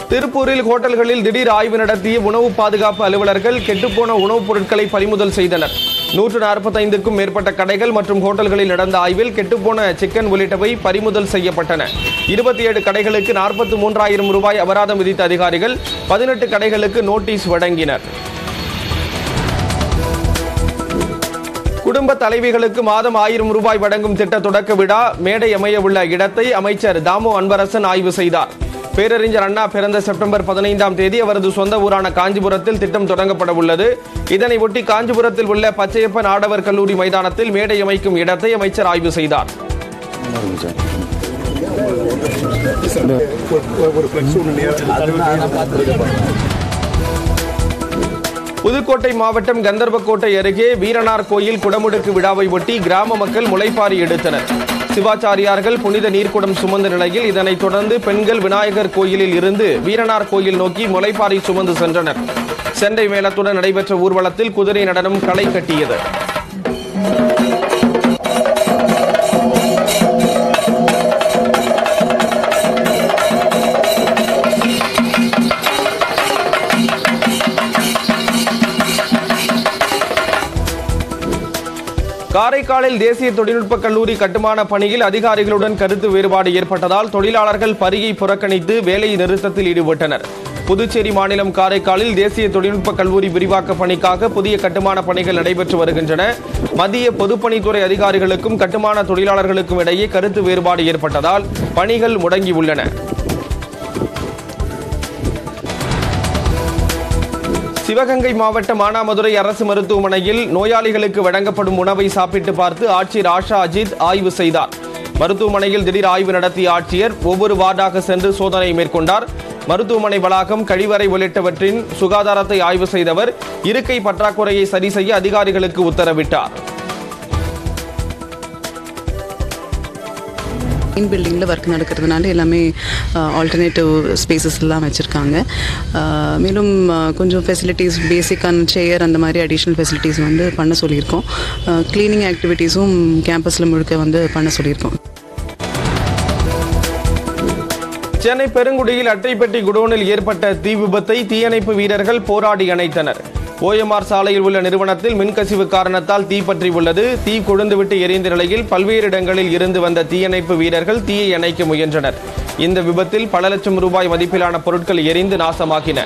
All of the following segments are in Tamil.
திருப்பூரில் ஹோட்டல்களில் திடீர் ஆய்வு நடத்திய உணவு பாதுகாப்பு அலுவலர்கள் கெட்டுப்போன உணவுப் பொருட்களை பறிமுதல் செய்தனர் நூற்று நாற்பத்தைந்துக்கும் மேற்பட்ட கடைகள் மற்றும் ஹோட்டல்களில் நடந்த ஆய்வில் கெட்டுப்போன சிக்கன் உள்ளிட்டவை பறிமுதல் செய்யப்பட்டன இருபத்தி ஏழு கடைகளுக்கு நாற்பத்தி மூன்றாயிரம் ரூபாய் அபராதம் விதித்த அதிகாரிகள் பதினெட்டு கடைகளுக்கு நோட்டீஸ் வழங்கினர் குடும்ப தலைவிகளுக்கு மாதம் ஆயிரம் ரூபாய் வழங்கும் திட்ட தொடக்க விழா மேடை அமைய உள்ள இடத்தை அமைச்சர் தாமு அன்பரசன் ஆய்வு செய்தார் பேரறிஞர் அண்ணா பிறந்த செப்டம்பர் பதினைந்தாம் தேதி அவரது சொந்த ஊரான காஞ்சிபுரத்தில் திட்டம் தொடங்கப்பட உள்ளது இதனை ஒட்டி காஞ்சிபுரத்தில் உள்ள பச்சையப்பன் ஆடவர் கல்லூரி மைதானத்தில் மேடை அமைக்கும் இடத்தை அமைச்சர் ஆய்வு செய்தார் புதுக்கோட்டை மாவட்டம் கந்தர்வக்கோட்டை அருகே வீரனார் கோயில் குடமுடுக்கு விழாவை ஒட்டி கிராம மக்கள் முளைப்பாரி எடுத்தனர் சிவாச்சாரியார்கள் புனித நீர்க்குடம் சுமந்த நிலையில் இதனைத் தொடர்ந்து பெண்கள் விநாயகர் கோயிலில் இருந்து வீரனார் கோயில் நோக்கி முளைப்பாரி சுமந்து சென்றனர் செண்டை மேளத்துடன் நடைபெற்ற ஊர்வலத்தில் குதிரை நடனம் களை கட்டியது காரைக்காலில் தேசிய தொழில்நுட்ப கல்லூரி கட்டுமான பணியில் அதிகாரிகளுடன் கருத்து வேறுபாடு ஏற்பட்டதால் தொழிலாளர்கள் பரியை புறக்கணித்து வேலை நிறுத்தத்தில் ஈடுபட்டனர் புதுச்சேரி மாநிலம் காரைக்காலில் தேசிய தொழில்நுட்ப கல்லூரி விரிவாக்க பணிக்காக புதிய கட்டுமான பணிகள் நடைபெற்று வருகின்றன மத்திய பொதுப்பணித்துறை அதிகாரிகளுக்கும் கட்டுமான தொழிலாளர்களுக்கும் இடையே கருத்து வேறுபாடு ஏற்பட்டதால் பணிகள் முடங்கியுள்ளன சிவகங்கை மாவட்டம் மானாமதுரை அரசு மருத்துவமனையில் நோயாளிகளுக்கு வழங்கப்படும் உணவை சாப்பிட்டு பார்த்து ஆட்சியர் ஆஷா அஜித் ஆய்வு செய்தார் மருத்துவமனையில் திடீர் ஆய்வு நடத்திய ஆட்சியர் ஒவ்வொரு வார்டாக சென்று சோதனை மேற்கொண்டார் மருத்துவமனை வளாகம் கழிவறை உள்ளிட்டவற்றின் சுகாதாரத்தை ஆய்வு செய்தவர் இருக்கை பற்றாக்குறையை சரி செய்ய அதிகாரிகளுக்கு உத்தரவிட்டார் மெயின் பில்டிங்கில் ஒர்க் நடக்கிறதுனால எல்லாமே ஆல்டர்னேட்டிவ் ஸ்பேசஸ் எல்லாம் வச்சுருக்காங்க மேலும் அஹ், கொஞ்சம் ஃபெசிலிட்டிஸ் பேசிக்கான சேர் அந்த மாதிரி அடிஷ்னல் ஃபெசிலிட்டிஸ் வந்து பண்ண சொல்லியிருக்கோம் க்ளீனிங் ஆக்டிவிட்டீஸும் கேம்பஸில் முழுக்க வந்து பண்ண சொல்லியிருக்கோம் சென்னை பெருங்குடியில் அட்டைப்பெட்டி குடோனில் ஏற்பட்ட தீ விபத்தை தீயணைப்பு வீரர்கள் போராடி அணைத்தனர் ஓஎம்ஆர் சாலையில் உள்ள நிறுவனத்தில் மின்கசிவு காரணத்தால் தீ பற்றி உள்ளது தீ கொழுந்துவிட்டு எரிந்த நிலையில் பல்வேறு இடங்களில் இருந்து வந்த தீயணைப்பு வீரர்கள் தீயை அணைக்க முயன்றனர் இந்த விபத்தில் பல லட்சம் ரூபாய் மதிப்பிலான பொருட்கள் எரிந்து நாசமாகின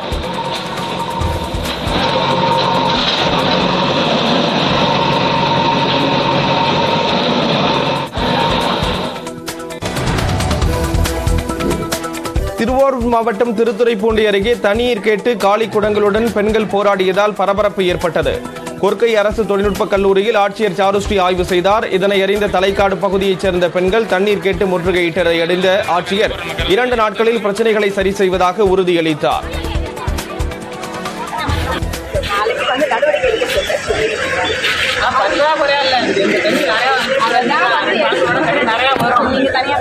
திருவாரூர் மாவட்டம் திருத்துறைப்பூண்டி அருகே தண்ணீர் கேட்டு காலி குடங்களுடன் பெண்கள் போராடியதால் பரபரப்பு ஏற்பட்டது கொர்க்கை அரசு தொழில்நுட்ப கல்லூரியில் ஆட்சியர் சாருஸ்ரீ ஆய்வு செய்தார் இதனை அறிந்த தலைக்காடு பகுதியைச் சேர்ந்த பெண்கள் தண்ணீர் கேட்டு முற்றுகையிட்டதை அறிந்த ஆட்சியர் இரண்டு நாட்களில் பிரச்சனைகளை சரி செய்வதாக உறுதியளித்தார் நாளைக்கு வந்து நடவடிக்கை எடுக்க சொல்றேன் நீங்க தனியா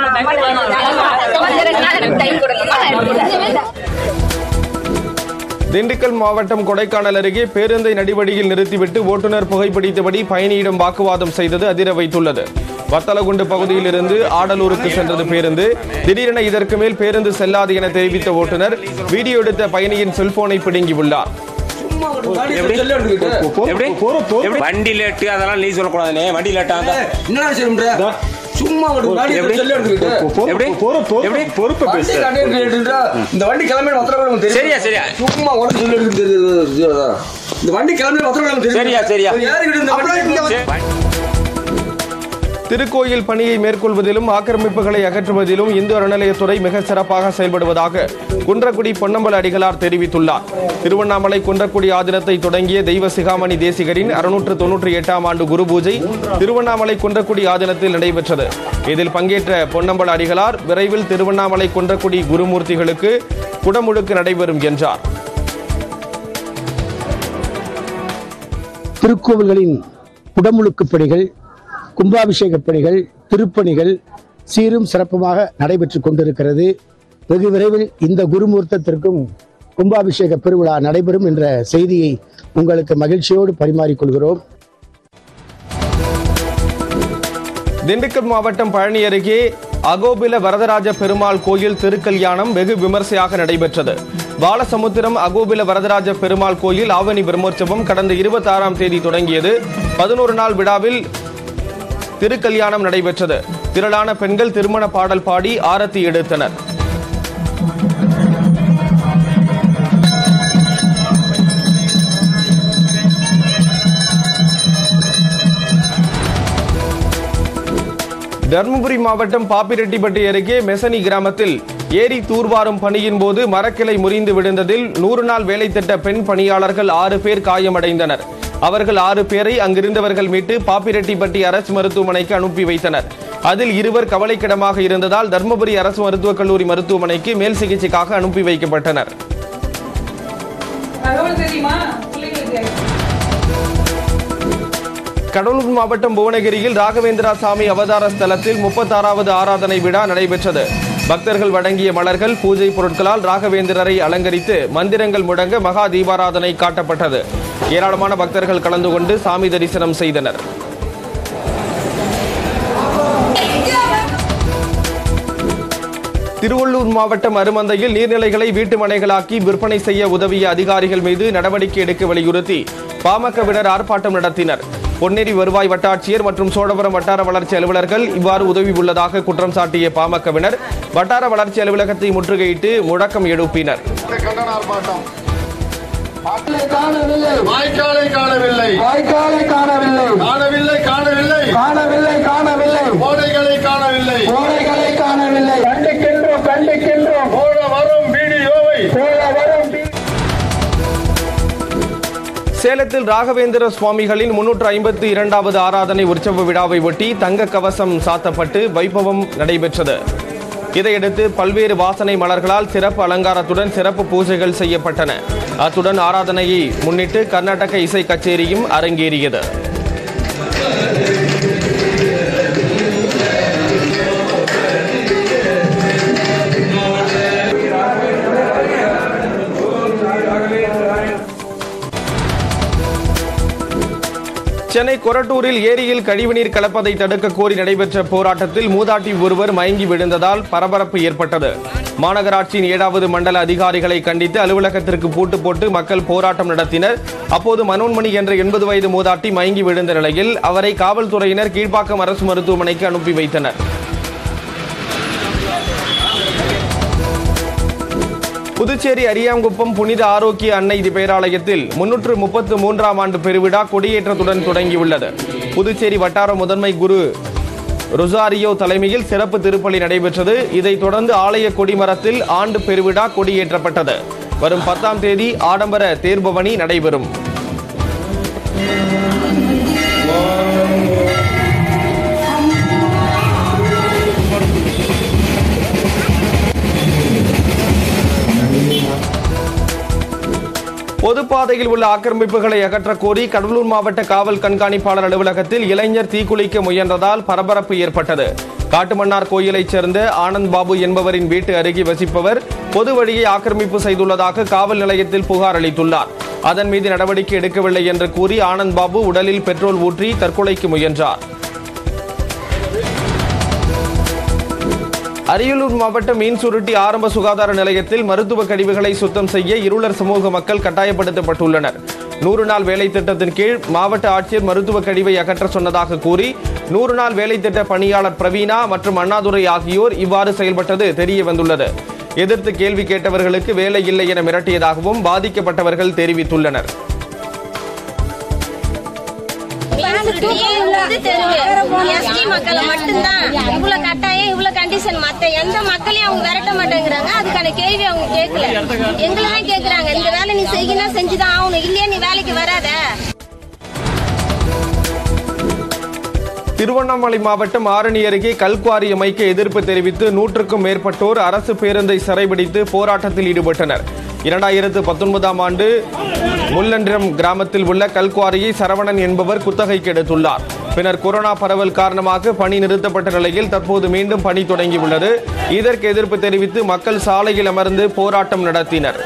டைம் கொடுங்க திண்டுக்கல் மாவட்டம் கொடைக்கானல் அருகே பேருந்தை நடிவடியில் நிறுத்திவிட்டு ஓட்டுநர் புகைப்பிடித்தபடி பயணியிடம் வாக்குவாதம் செய்தது அதிர வைத்துள்ளது வத்தலகுண்டு பகுதியில் இருந்து ஆடலூருக்கு சென்றது பேருந்து திடீரென இதற்கு மேல் பேருந்து செல்லாது என தெரிவித்த ஓட்டுநர் வீடியோ எடுத்த பயணியின் செல்போனை பிடுங்கியுள்ளார் எப்படி எப்படி? வண்டி லேட்டு அதெல்லாம் நீ சொல்லக்கூடாதுனே வண்டி லேட்டா என்ன செய்யற சும்மா ஒரு காடி எப்படி? செல்லு எடுத்துக்கிட்டு எப்படி எப்படி பொறுப்பு வண்டி கண்டக்டர் கேட்டுட்டா, இந்த வண்டி கிளம்பி ஒத்தர நமக்கு தெரியும் சரியா, சரியா. சும்மா உடனே செல்லு எடுத்து தெரியுது இந்த வண்டி கிளம்பி ஒத்தர நமக்கு தெரியும் சரியா, சரியா. யாருக்கிட்ட இந்த வண்டி திருக்கோயில் பணியை மேற்கொள்வதிலும் ஆக்கிரமிப்புகளை அகற்றுவதிலும் இந்து அறநிலையத்துறை மிக சிறப்பாக செயல்படுவதாக குன்றக்குடி பொன்னம்பல அடிகளார் தெரிவித்துள்ளார் திருவண்ணாமலை குன்றக்குடி ஆதினத்தை தொடங்கிய தெய்வ சிகாமணி தேசிகரின் அறுநூற்று தொன்னூற்றி எட்டாம் ஆண்டு குரு பூஜை திருவண்ணாமலை குன்றக்குடி ஆதினத்தில் நடைபெற்றது இதில் பங்கேற்ற பொன்னம்பல அடிகளார் விரைவில் திருவண்ணாமலை குன்றக்குடி குருமூர்த்திகளுக்கு குடமுழுக்கு நடைபெறும் என்றார் திருக்கோவில்களின் குடமுழுக்குப் பணிகள் கும்பாபிஷேகப் பணிகள் திருப்பணிகள் சீரும் சிறப்புமாக நடைபெற்றுக் கொண்டிருக்கிறது வெகு விரைவில் இந்த குருமூர்த்தத்திற்கும் கும்பாபிஷேக பெருவிழா நடைபெறும் என்ற செய்தியை உங்களுக்கு மகிழ்ச்சியோடு பரிமாறிக்கொள்கிறோம் திண்டுக்கல் மாவட்டம் பழனி அருகே அகோபில வரதராஜ பெருமாள் கோயில் திருக்கல்யாணம் வெகு விமர்சையாக நடைபெற்றது பாலசமுத்திரம் அகோபில வரதராஜ பெருமாள் கோயில் ஆவணி பிரம்மோற்சவம் கடந்த இருபத்தி ஆறாம் தேதி தொடங்கியது பதினோரு நாள் விழாவில் திருக்கல்யாணம் நடைபெற்றது திரளான பெண்கள் திருமண பாடல் பாடி ஆரத்தி எடுத்தனர் தருமபுரி மாவட்டம் பாப்பிரெட்டிப்பட்டி அருகே மெசனி கிராமத்தில் ஏரி தூர்வாரும் பணியின் போது மரக்கிளை முறிந்து விழுந்ததில் நூறு நாள் வேலை திட்ட பெண் பணியாளர்கள் ஆறு பேர் காயமடைந்தனர் அவர்கள் ஆறு பேரை அங்கிருந்தவர்கள் மீட்டு பாப்பிரெட்டிப்பட்டி அரசு மருத்துவமனைக்கு அனுப்பி வைத்தனர் அதில் இருவர் கவலைக்கிடமாக இருந்ததால் தருமபுரி அரசு மருத்துவக் கல்லூரி மருத்துவமனைக்கு மேல் சிகிச்சைக்காக அனுப்பி வைக்கப்பட்டனர் தகவல் தெரியுமா பிள்ளைங்களுக்கு கடலூர் மாவட்டம் புவனகிரியில் ராகவேந்திரா சாமி அவதார ஸ்தலத்தில் முப்பத்தாறாவது ஆராதனை விழா நடைபெற்றது பக்தர்கள் வழங்கிய மலர்கள் பூஜை பொருட்களால் ராகவேந்திரரை அலங்கரித்து மந்திரங்கள் முழங்க மகா தீபாராதனை காட்டப்பட்டது ஏராளமான பக்தர்கள் கலந்து கொண்டு சாமி தரிசனம் செய்தனர் திருவள்ளூர் மாவட்டம் அருமந்தையில் நீர்நிலைகளை வீட்டு மனைகளாக்கி விற்பனை செய்ய உதவிய அதிகாரிகள் மீது நடவடிக்கை எடுக்க வலியுறுத்தி பாமகவினர் ஆர்ப்பாட்டம் நடத்தினர் பொன்னேரி வருவாய் வட்டாட்சியர் மற்றும் சோழபுரம் வட்டார வளர்ச்சி அலுவலர்கள் இவ்வாறு உதவி உள்ளதாக குற்றம் சாட்டிய பாமகவினர் வட்டார வளர்ச்சி அலுவலகத்தை முற்றுகையிட்டு முழக்கம் எழுப்பினர் கண்டன ஆர்ப்பாட்டம் காணவில்லை வாய்க்காலை காணவில்லை வாய்க்காலை காணவில்லை காணவில்லை காணவில்லை காணவில்லை காணவில்லை ஓடைகளை காணவில்லை கோடைகளை காணவில்லை கண்டிக்கின்றோம் கண்டிக்கின்றோம் போட வரும் வீடியோவை போல வரும் சேலத்தில் ராகவேந்திர சுவாமிகளின் முன்னூற்று ஐம்பத்தி இரண்டாவது ஆராதனை உற்சவ விழாவை ஒட்டி தங்க கவசம் சாத்தப்பட்டு வைபவம் நடைபெற்றது இதையடுத்து பல்வேறு வாசனை மலர்களால் சிறப்பு அலங்காரத்துடன் சிறப்பு பூஜைகள் செய்யப்பட்டன அத்துடன் ஆராதனையை முன்னிட்டு கர்நாடக இசை கச்சேரியும் அரங்கேறியது சென்னை கொரட்டூரில் ஏரியில் கழிவுநீர் கலப்பதை தடுக்க கோரி நடைபெற்ற போராட்டத்தில் மூதாட்டி ஒருவர் மயங்கி விழுந்ததால் பரபரப்பு ஏற்பட்டது மாநகராட்சியின் ஏழாவது மண்டல அதிகாரிகளை கண்டித்து அலுவலகத்திற்கு பூட்டு போட்டு மக்கள் போராட்டம் நடத்தினர் அப்போது மனோன்மணி என்ற எண்பது வயது மூதாட்டி மயங்கி விழுந்த நிலையில் அவரை காவல்துறையினர் கீழ்ப்பாக்கம் அரசு மருத்துவமனைக்கு அனுப்பி வைத்தனர் புதுச்சேரி அரியாங்குப்பம் புனித ஆரோக்கிய அன்னை பேராலயத்தில் முன்னூற்று முப்பத்து மூன்றாம் ஆண்டு பெருவிழா கொடியேற்றத்துடன் தொடங்கியுள்ளது புதுச்சேரி வட்டார முதன்மை குரு ரொசாரியோ தலைமையில் சிறப்பு திருப்பலி நடைபெற்றது இதைத் தொடர்ந்து ஆலய கொடிமரத்தில் ஆண்டு பெருவிழா கொடியேற்றப்பட்டது வரும் பத்தாம் தேதி ஆடம்பர தேர்பவனி நடைபெறும் பொதுப்பாதையில் உள்ள ஆக்கிரமிப்புகளை அகற்ற கோரி கடலூர் மாவட்ட காவல் கண்காணிப்பாளர் அலுவலகத்தில் இளைஞர் தீக்குளிக்க முயன்றதால் பரபரப்பு ஏற்பட்டது காட்டுமன்னார் கோயிலைச் சேர்ந்த ஆனந்த் பாபு என்பவரின் வீட்டு அருகே வசிப்பவர் பொது வழியை ஆக்கிரமிப்பு செய்துள்ளதாக காவல் நிலையத்தில் புகார் அளித்துள்ளார் அதன் மீது நடவடிக்கை எடுக்கவில்லை என்று கூறி ஆனந்த் பாபு உடலில் பெட்ரோல் ஊற்றி தற்கொலைக்கு முயன்றார் அரியலூர் மாவட்ட மீன் சுருட்டி ஆரம்ப சுகாதார நிலையத்தில் மருத்துவ கழிவுகளை சுத்தம் செய்ய இருளர் சமூக மக்கள் கட்டாயப்படுத்தப்பட்டுள்ளனர் நூறு நாள் வேலை திட்டத்தின் கீழ் மாவட்ட ஆட்சியர் மருத்துவ கழிவை அகற்ற சொன்னதாக கூறி நூறு நாள் வேலை திட்ட பணியாளர் பிரவீனா மற்றும் அண்ணாதுரை ஆகியோர் இவ்வாறு செயல்பட்டது தெரிய வந்துள்ளது எதிர்த்து கேள்வி கேட்டவர்களுக்கு வேலை இல்லை என மிரட்டியதாகவும் பாதிக்கப்பட்டவர்கள் தெரிவித்துள்ளனர் எஸ்டி மக்களை மட்டும்தான் இவ்வளவு கட்டாயம் இவ்வளவு கண்டிஷன் மத்த எந்த மக்களையும் அவங்க விரட்ட மாட்டேங்கிறாங்க அதுக்கான கேள்வி அவங்க கேட்கல எங்களை தான் கேக்குறாங்க இந்த வேலை நீ செய்யணும் செஞ்சுதான் ஆகணும் இல்லையா நீ வேலைக்கு வராத திருவண்ணாமலை மாவட்டம் ஆரணி அருகே கல்குவாரி அமைக்க எதிர்ப்பு தெரிவித்து நூற்றுக்கும் மேற்பட்டோர் அரசு பேருந்தை சிறைபிடித்து போராட்டத்தில் ஈடுபட்டனர் இரண்டாயிரத்து பத்தொன்பதாம் ஆண்டு முள்ளன்றம் கிராமத்தில் உள்ள கல்குவாரியை சரவணன் என்பவர் குத்தகைக்கு எடுத்துள்ளார் பின்னர் கொரோனா பரவல் காரணமாக பணி நிறுத்தப்பட்ட நிலையில் தற்போது மீண்டும் பணி தொடங்கியுள்ளது இதற்கு எதிர்ப்பு தெரிவித்து மக்கள் சாலையில் அமர்ந்து போராட்டம் நடத்தினர்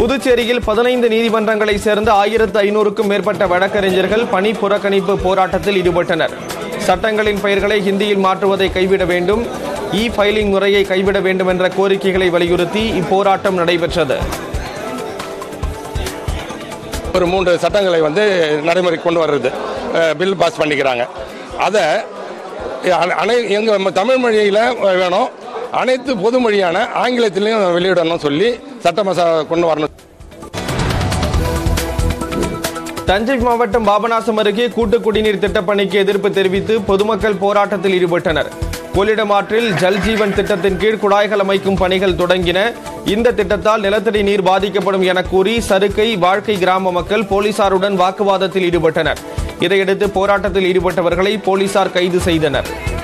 புதுச்சேரியில் பதினைந்து நீதிமன்றங்களை சேர்ந்த ஆயிரத்து ஐநூறுக்கும் மேற்பட்ட வழக்கறிஞர்கள் பணி புறக்கணிப்பு போராட்டத்தில் ஈடுபட்டனர் சட்டங்களின் பெயர்களை ஹிந்தியில் மாற்றுவதை கைவிட வேண்டும் இ ஃபைலிங் முறையை கைவிட வேண்டும் என்ற கோரிக்கைகளை வலியுறுத்தி இப்போராட்டம் நடைபெற்றது ஒரு மூன்று சட்டங்களை வந்து நடைமுறை கொண்டு வர்றது அஹ், பில் பாஸ் பண்ணிக்கிறாங்க அதை அனை- அனை எங்கள் தமிழ் மொழியில் வேணும் அனைத்து பொது மொழியான ஆங்கிலத்திலையும் வெளியிடணும் சொல்லி சட்ட மசா கொண்டு வரணும் தஞ்சை மாவட்டம் பாபநாசம் அருகே கூட்டு குடிநீர் திட்டப்பணிக்கு எதிர்ப்பு தெரிவித்து பொதுமக்கள் போராட்டத்தில் ஈடுபட்டனர் கொள்ளிடம் ஆற்றில் ஜல் ஜீவன் திட்டத்தின் கீழ் குழாய்கள் அமைக்கும் பணிகள் தொடங்கின இந்த திட்டத்தால் நிலத்தடி நீர் பாதிக்கப்படும் என கூறி சருக்கை வாழ்க்கை கிராம மக்கள் போலீசாருடன் வாக்குவாதத்தில் ஈடுபட்டனர் இதையடுத்து போராட்டத்தில் ஈடுபட்டவர்களை போலீசார் கைது செய்தனர்